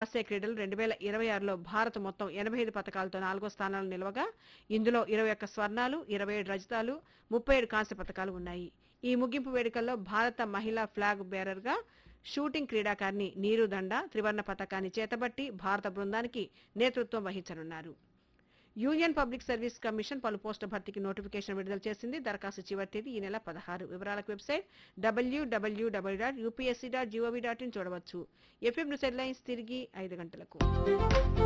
Asia క్రీడలు రెండు వేల ఇరవై ఆరులో భారత్ మొత్తం ఎనభై ఐదు పథకాలతో నాలుగో స్థానాలు నిలవగా ఇందులో ఇరవై ఒక్క స్వర్ణాలు ఇరవై ఏడు రజతాలు ముప్పై ఏడు కాంస్య పథకాలు ఉన్నాయి ఈ ముగింపు వేడుకల్లో భారత మహిళా ఫ్లాగ్ బేరర్గా షూటింగ్ క్రీడాకారిణి నీరు దండ త్రివర్ణ పథకాన్ని చేతబట్టి భారత బృందానికి నేతృత్వం వహించనున్నారు యూనియన్ పబ్లిక్ సర్వీస్ కమిషన్ పలు పోస్టుల భర్తీకి నోటిఫికేషన్ విడుదల చేసింది దరఖాస్తు చివరి తేదీ ఈ నెల పదహారు వివరాలకు వెబ్సైట్ డబ్ల్యూడబ్ల్యూడబ్ల్యూ dot UPSC dot GOV dot in చూడవచ్చు ఎఫ్ఎం న్యూస్ హెడ్లైన్స్ తిరిగి ఐదు గంటలకు